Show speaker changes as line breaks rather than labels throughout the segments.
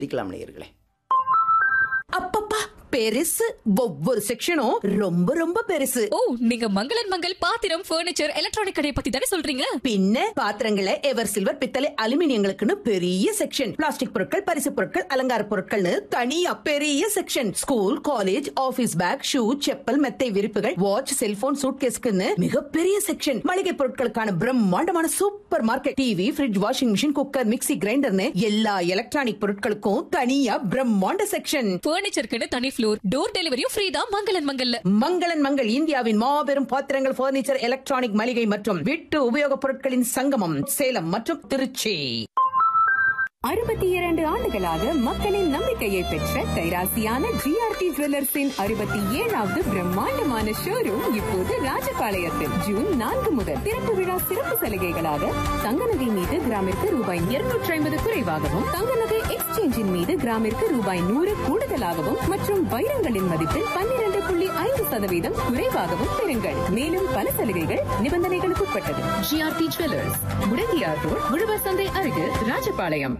இருக்கலாம் நேயர்களே
அப்பப்பா பெருசு ஒவ்வொரு செக்ஷனும் ரொம்ப ரொம்ப பெருசு
ஓ நீங்க மங்களன் மங்கள் பாத்திரம் ஃபர்னிச்சர் எலக்ட்ரானிக் கடையை பத்தி தானே சொல்றீங்க
பின்ன பாத்திரங்களை எவர் சில்வர் பித்தளை அலுமினியங்களுக்குன்னு பெரிய செக்ஷன் பிளாஸ்டிக் பொருட்கள் பரிசு பொருட்கள் அலங்கார பொருட்கள்னு தனியா பெரிய section school college office bag shoe chappal மெத்தை விரிப்புகள் வாட்ச் செல்போன் சூட்கேஸ்க்குன்னு மிகப்பெரிய செக்ஷன் மளிகை பொருட்களுக்கான பிரம்மாண்டமான super market TV fridge washing machine cooker mixie கிரைண்டர்னு எல்லா எலக்ட்ரானிக் பொருட்களுக்கும் தனியா பிரம்மாண்ட செக்ஷன்
ஃபர்னிச்சருக்குன்னு தனி ஃப்ளோர் டோர் டெலிவரியும் ஃப்ரீ தான் மங்களன் மங்கல்ல
மங்களன் மங்கள் இந்தியாவின் மாபெரும் பாத்திரங்கள் பர்னிச்சர் எலக்ட்ரானிக் மளிகை மற்றும் வீட்டு உபயோகப் பொருட்களின் சங்கமம் சேலம் மற்றும் திருச்சி
அறுபத்தி இரண்டு ஆண்டுகளாக மக்களின் நம்பிக்கையை பெற்ற கைராசியான ஜிஆர்டி ஜுவல்லர்ஸின் அறுபத்தி ஏழாவது பிரம்மாண்டமான ஷோரூம் இப்போது ராஜபாளையத்தில் ஜூன் நான்கு முதல் திறப்பு விழா சிறப்பு சலுகைகளாக தங்க நகை மீது கிராமிற்கு ரூபாய் இருநூற்றி ஐம்பது குறைவாகவும் தங்க நகை எக்ஸ்சேஞ்சின் மீது கிராமிற்கு ரூபாய் நூறு கூடுதலாகவும் மற்றும் வைரங்களின் மதிப்பில் பன்னிரண்டு புள்ளி ஐந்து சதவீதம் குறைவாகவும் பெறுங்கள் மேலும் பல சலுகைகள் நிபந்தனைகளுக்கு உட்பட்டது ஜிஆர்டி ஜுவல்லர்ஸ் முடங்கியார் ரோட் உழவர் சந்தை அருகில் ராஜபாளையம்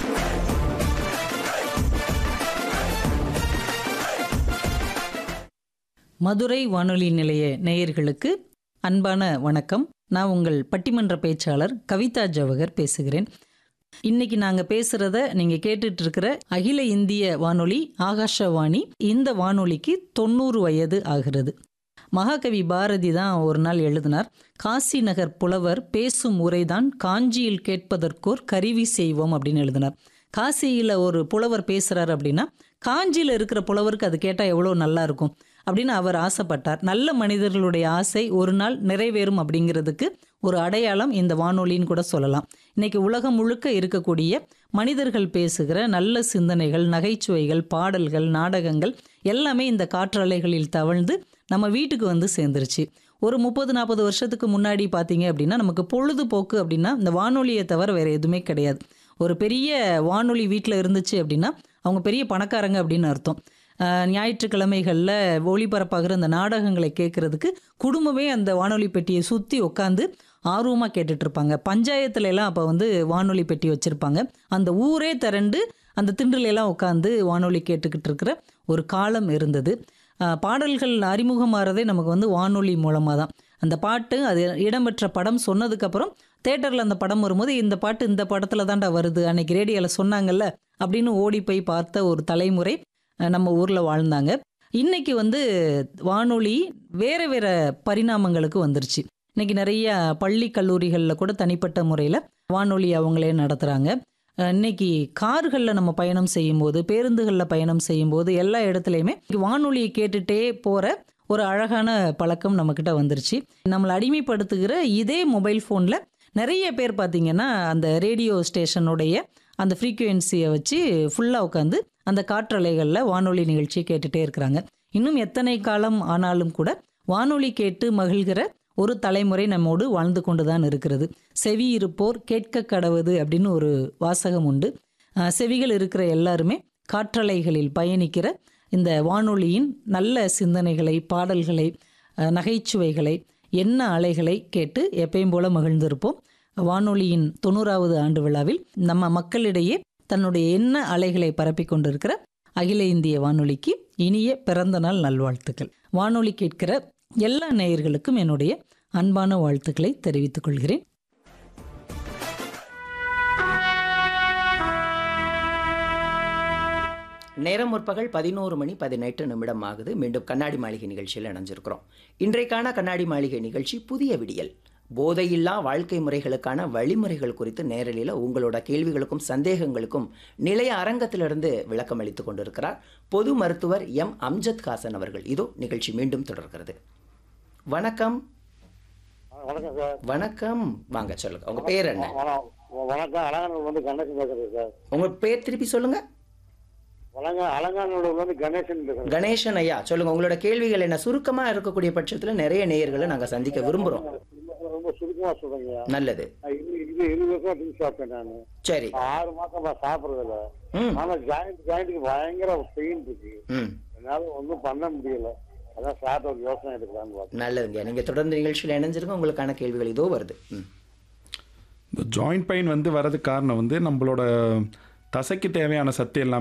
மதுரை வானொலி நிலைய நேயர்களுக்கு அன்பான வணக்கம் நான் உங்கள் பட்டிமன்ற பேச்சாளர் கவிதா ஜவஹர் பேசுகிறேன் இன்னைக்கு நாங்கள் பேசுகிறத நீங்கள் கேட்டுட்டு இருக்கிற அகில இந்திய வானொலி ஆகாஷவாணி இந்த வானொலிக்கு தொண்ணூறு வயது ஆகிறது மகாகவி பாரதி தான் ஒரு நாள் எழுதினார் காசி நகர் புலவர் பேசும் உரைதான் காஞ்சியில் கேட்பதற்கோர் கருவி செய்வோம் அப்படின்னு எழுதினார் காசியில் ஒரு புலவர் பேசுகிறார் அப்படின்னா காஞ்சியில் இருக்கிற புலவருக்கு அது கேட்டால் எவ்வளோ நல்லா இருக்கும் அப்படின்னு அவர் ஆசைப்பட்டார் நல்ல மனிதர்களுடைய ஆசை ஒரு நாள் நிறைவேறும் அப்படிங்கிறதுக்கு ஒரு அடையாளம் இந்த வானொலின்னு கூட சொல்லலாம் இன்னைக்கு உலகம் முழுக்க இருக்கக்கூடிய மனிதர்கள் பேசுகிற நல்ல சிந்தனைகள் நகைச்சுவைகள் பாடல்கள் நாடகங்கள் எல்லாமே இந்த காற்றலைகளில் தவழ்ந்து நம்ம வீட்டுக்கு வந்து சேர்ந்துருச்சு ஒரு முப்பது நாற்பது வருஷத்துக்கு முன்னாடி பார்த்தீங்க அப்படின்னா நமக்கு பொழுதுபோக்கு அப்படின்னா இந்த வானொலியை தவிர வேறு எதுவுமே கிடையாது ஒரு பெரிய வானொலி வீட்டில் இருந்துச்சு அப்படின்னா அவங்க பெரிய பணக்காரங்க அப்படின்னு அர்த்தம் அஹ் ஞாயிற்றுக்கிழமைகளில் ஒளிபரப்பாகிற அந்த நாடகங்களை கேட்குறதுக்கு குடும்பமே அந்த வானொலி பெட்டியை சுற்றி உட்காந்து ஆர்வமாக கேட்டுட்டு இருப்பாங்க பஞ்சாயத்துல எல்லாம் அப்போ வந்து வானொலி பெட்டி வச்சுருப்பாங்க அந்த ஊரே திரண்டு அந்த திண்டுல எல்லாம் உட்காந்து வானொலி கேட்டுக்கிட்டு இருக்கிற ஒரு காலம் இருந்தது அஹ் பாடல்கள் அறிமுகமாகறதே நமக்கு வந்து வானொலி மூலமாக தான் அந்த பாட்டு அது இடம்பெற்ற படம் சொன்னதுக்கப்புறம் தேட்டரில் அந்த படம் வரும்போது இந்த பாட்டு இந்த படத்தில் தான்டா வருது அன்னைக்கு ரேடியோவில் சொன்னாங்கல்ல அப்படின்னு ஓடி போய் பார்த்த ஒரு தலைமுறை அஹ் நம்ம ஊரில் வாழ்ந்தாங்க இன்னைக்கு வந்து வானொலி வேறு வேறு பரிணாமங்களுக்கு வந்துருச்சு இன்னைக்கு நிறைய பள்ளி கல்லூரிகளில் கூட தனிப்பட்ட முறையில் வானொலி அவங்களே நடத்துகிறாங்க இன்னைக்கு கார்களில் நம்ம பயணம் செய்யும்போது பேருந்துகளில் பயணம் செய்யும்போது எல்லா இடத்துலையுமே வானொலியை கேட்டுட்டே போகிற ஒரு அழகான பழக்கம் நம்மக்கிட்ட வந்துருச்சு நம்மளை அடிமைப்படுத்துகிற இதே மொபைல் ஃபோனில் நிறைய பேர் பார்த்தீங்கன்னா அந்த ரேடியோ ஸ்டேஷனுடைய அந்த ஃப்ரீக்குவென்சியை வச்சு ஃபுல்லாக உட்காந்து அந்த காற்றலைகளில் வானொலி நிகழ்ச்சியை கேட்டுகிட்டே இருக்கிறாங்க இன்னும் எத்தனை காலம் ஆனாலும் கூட வானொலி கேட்டு மகிழ்கிற ஒரு தலைமுறை நம்மோடு வாழ்ந்து கொண்டு தான் இருக்கிறது செவி இருப்போர் கேட்க கடவுது அப்படின்னு ஒரு வாசகம் உண்டு அஹ் செவிகள் இருக்கிற எல்லாருமே காற்றலைகளில் பயணிக்கிற இந்த வானொலியின் நல்ல சிந்தனைகளை பாடல்களை அஹ் நகைச்சுவைகளை என்ன அலைகளை கேட்டு எப்பயும் போல மகிழ்ந்திருப்போம் வானொலியின் தொண்ணூறாவது ஆண்டு விழாவில் நம்ம மக்களிடையே தன்னுடைய என்ன அலைகளை பரப்பி கொண்டிருக்கிற அகில இந்திய வானொலிக்கு இனிய பிறந்த நாள் நல்வாழ்த்துக்கள் வானொலி கேட்கிற எல்லா நேயர்களுக்கும் என்னுடைய அன்பான வாழ்த்துக்களை தெரிவித்துக் கொள்கிறேன்
நேரம் முற்பகல் பதினோரு மணி பதினெட்டு நிமிடம் ஆகுது மீண்டும் கண்ணாடி மாளிகை நிகழ்ச்சியில் இணைஞ்சிருக்கிறோம் இன்றைக்கான கண்ணாடி மாளிகை நிகழ்ச்சி புதிய விடியல் போதையில்லா வாழ்க்கை முறைகளுக்கான வழிமுறைகள் குறித்து நேரலையில் உங்களோட கேள்விகளுக்கும் சந்தேகங்களுக்கும் நிலைய அரங்கத்திலிருந்து விளக்கம் அளித்துக் கொண்டிருக்கிறார் பொது மருத்துவர் எம் அம்ஜத் ஹாசன் அவர்கள் இதோ நிகழ்ச்சி மீண்டும் தொடர்கிறது வணக்கம்
வணக்கம் சார்
வணக்கம் வாங்க சொல்லுங்க உங்க பேர் என்ன
வணக்கம் வணக்கம் அலங்காநல்லூர் வந்து கணேசன் பேசுறேன் சார்
உங்க பேர் திருப்பி சொல்லுங்க
வணங்க அலங்காநல்லூர் வந்து கணேசன் பேசுறேன்
கணேசன் ஐயா சொல்லுங்க உங்களோட கேள்விகள் என்ன சுருக்கமா இருக்கக்கூடிய பட்சத்துல நிறைய நேயர்களை நாங்க சந்திக்க விரும்புறோம்
ரொம்ப சுருக்கமா சொல்றேங்க
நல்லது
நான் இது இது இருபது வருஷம் ட்ரிங்க்ஸ் சாப்பிட்டேன் நான்
சரி
ஆறு மாசம் நான் சாப்பிடுறது இல்ல
ம்
ஆனா ஜாயிண்ட் ஜாயிண்ட்டுக்கு பயங்கர பெயின் இருக்கு
ம்
என்னால ஒன்றும் பண்ண முடியல அதான் சாப்பிட்ட ஒரு யோசனை எடுக்கலாம்னு பார்த்தேன்
நல்லதுங்க நீங்க தொடர்ந்து நிகழ்ச்சியில் இணைஞ்சிருங்க உங்களுக்கான கேள்விகள் இதோ வருது ம்
இந்த ஜாயிண்ட் பெயின் வந்து வரதுக்கு காரணம் வந்து நம்மளோட தசைக்கு தேவையான சத்து எல்லாமே